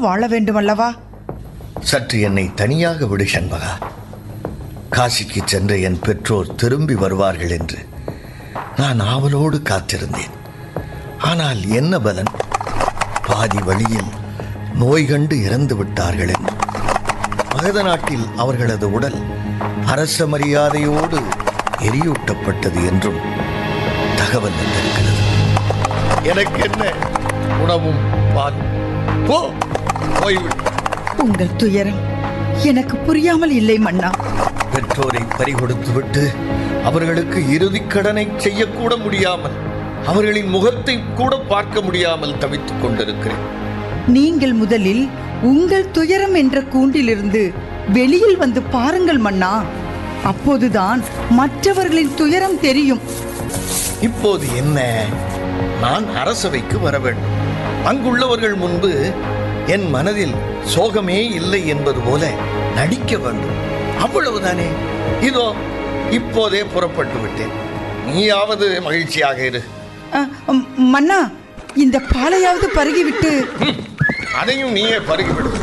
வாழ வேண்டும் அல்லவா சற்று என்னை தனியாக விடு சண்பகா காசிக்கு சென்ற என் பெற்றோர் திரும்பி வருவார்கள் என்று நான் ஆவலோடு காத்திருந்தேன் ஆனால் என்ன பலன் பாதி வழியில் நோய் கண்டு இறந்து விட்டார்கள் என்று மகத நாட்டில் அவர்களது உடல் அரச மரியாதையோடு எரியூட்டப்பட்டது என்றும் தகவல் வந்திருக்கிறது எனக்கு என்ன உணவும் பாலும் போ போய்விடு உங்கள் துயரம் எனக்கு புரியாமல் இல்லை மன்னா பெற்றோரை பறிகொடுத்துவிட்டு அவர்களுக்கு இறுதிக் கடனை செய்யக்கூட முடியாமல் அவர்களின் முகத்தை கூட பார்க்க முடியாமல் தவித்துக் கொண்டிருக்கிறேன் நீங்கள் முதலில் உங்கள் துயரம் என்ற கூண்டிலிருந்து வெளியில் வந்து பாருங்கள் மன்னா அப்போதுதான் மற்றவர்களின் துயரம் தெரியும் இப்போது என்ன நான் அரசவைக்கு வர வேண்டும் அங்குள்ளவர்கள் முன்பு என் மனதில் சோகமே இல்லை என்பது போல நடிக்க வேண்டும் அவ்வளவுதானே இதோ இப்போதே புறப்பட்டு விட்டேன் நீயாவது மகிழ்ச்சியாக இரு அ, ம், மன்னா இந்த பாலையாவது பருகிவிட்டு அதையும் நீயே பருகிவிடு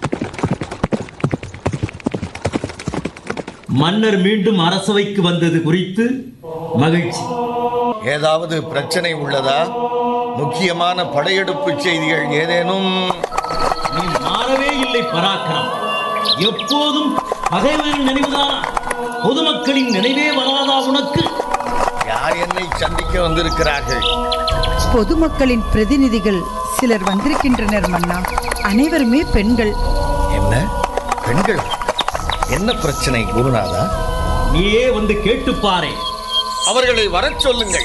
மன்னர் மீண்டும் அரசவைக்கு வந்தது குறித்து மகிழ்ச்சி ஏதாவது பிரச்சனை உள்ளதா முக்கியமான படையெடுப்பு செய்திகள் ஏதேனும் நீ மாறவே இல்லை பராக்கிரம் எப்போதும் பகைவரின் நினைவுதானா பொதுமக்களின் நினைவே வராதா உனக்கு யார் என்னை சந்திக்க வந்திருக்கிறார்கள் பொதுமக்களின் பிரதிநிதிகள் சிலர் வந்திருக்கின்றனர் மன்னா அனைவருமே பெண்கள் என்ன பெண்கள் என்ன பிரச்சனை குருநாதா நீயே வந்து கேட்டுப் பாரே அவர்களை வரச் சொல்லுங்கள்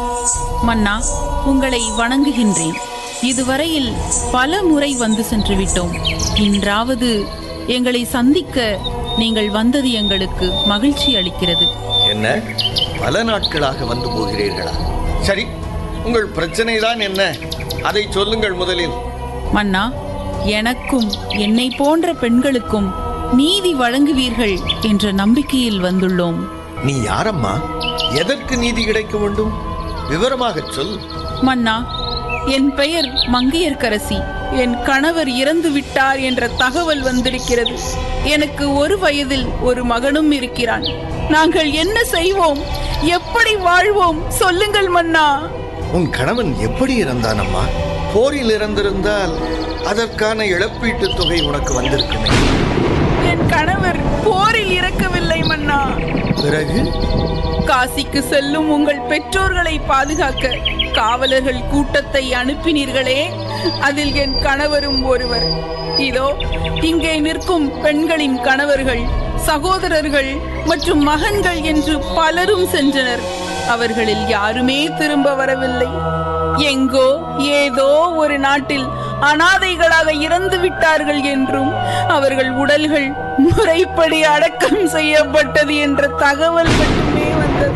மன்னா உங்களை வணங்குகின்றேன் இதுவரையில் பல முறை வந்து சென்று விட்டோம் இன்றாவது எங்களை சந்திக்க நீங்கள் வந்தது எங்களுக்கு மகிழ்ச்சி அளிக்கிறது என்ன பல நாட்களாக வந்து போகிறீர்களா சரி உங்கள் பிரச்சனை தான் என்ன அதை சொல்லுங்கள் முதலில் மன்னா எனக்கும் என்னை போன்ற பெண்களுக்கும் நீதி வழங்குவீர்கள் என்ற நம்பிக்கையில் வந்துள்ளோம் நீ யாரம்மா எதற்கு நீதி கிடைக்க வேண்டும் விவரமாகச் சொல் மன்னா என் பெயர் மங்கையர்க்கரசி என் கணவர் இறந்து விட்டார் என்ற தகவல் வந்திருக்கிறது எனக்கு ஒரு வயதில் ஒரு மகனும் இருக்கிறான் நாங்கள் என்ன செய்வோம் எப்படி வாழ்வோம் சொல்லுங்கள் மன்னா உன் கணவன் எப்படி இறந்தான் அம்மா போரில் இறந்திருந்தால் அதற்கான இழப்பீட்டுத் தொகை உனக்கு வந்திருக்குமே என் கணவர் போரில் இறக்கவில்லை மன்னா பிறகு காசிக்கு செல்லும் உங்கள் பெற்றோர்களை பாதுகாக்க காவலர்கள் கூட்டத்தை அனுப்பினீர்களே அதில் என் கணவரும் ஒருவர் இதோ இங்கே நிற்கும் பெண்களின் கணவர்கள் சகோதரர்கள் மற்றும் மகன்கள் என்று பலரும் சென்றனர் அவர்களில் யாருமே திரும்ப வரவில்லை எங்கோ ஏதோ ஒரு நாட்டில் அனாதைகளாக இறந்து விட்டார்கள் என்றும் அவர்கள் உடல்கள் முறைப்படி அடக்கம் செய்யப்பட்டது என்ற தகவல் மட்டுமே வந்தது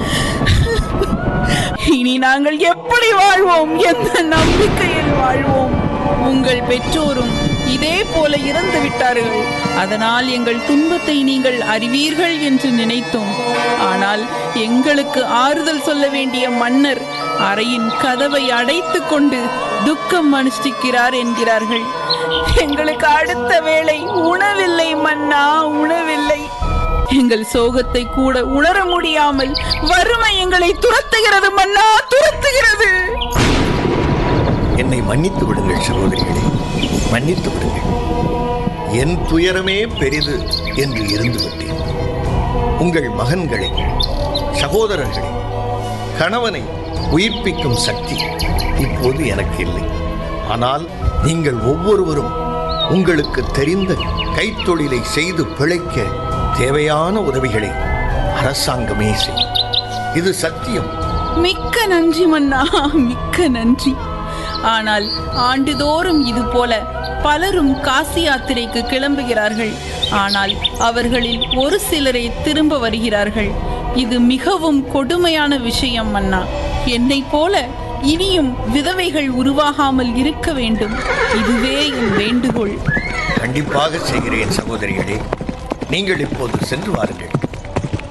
இனி நாங்கள் எப்படி வாழ்வோம் எந்த நம்பிக்கையில் வாழ்வோம் உங்கள் பெற்றோரும் இதே போல இறந்து விட்டார்கள் அதனால் எங்கள் துன்பத்தை நீங்கள் அறிவீர்கள் என்று நினைத்தோம் ஆனால் எங்களுக்கு ஆறுதல் சொல்ல வேண்டிய மன்னர் அறையின் கதவை அடைத்துக் கொண்டு துக்கம் அனுஷ்டிக்கிறார் என்கிறார்கள் எங்களுக்கு அடுத்த வேளை உணவில்லை மன்னா உணவில்லை எங்கள் சோகத்தை கூட உணர முடியாமல் வறுமை எங்களை துரத்துகிறது மன்னா துரத்துகிறது என்னை மன்னித்து விடுங்கள் சகோதரிகளே மன்னித்து விடுங்கள் என் துயரமே பெரிது என்று இருந்து விட்டேன் உங்கள் மகன்களை சகோதரர்களை கணவனை உயிர்ப்பிக்கும் சக்தி இப்போது எனக்கு இல்லை ஆனால் நீங்கள் ஒவ்வொருவரும் உங்களுக்கு தெரிந்த கைத்தொழிலை செய்து பிழைக்க தேவையான உதவிகளை அரசாங்கமே செய்யும் இது சத்தியம் மிக்க நன்றி மன்னா மிக்க நன்றி ஆனால் ஆண்டுதோறும் இது போல பலரும் காசி யாத்திரைக்கு கிளம்புகிறார்கள் ஆனால் அவர்களில் ஒரு சிலரே திரும்ப வருகிறார்கள் இது மிகவும் கொடுமையான விஷயம் மன்னா என்னைப் போல இனியும் விதவைகள் உருவாகாமல் இருக்க வேண்டும் இதுவே என் வேண்டுகோள் கண்டிப்பாக செய்கிறேன் சகோதரிகளே நீங்கள் இப்போது சென்று வாருங்கள்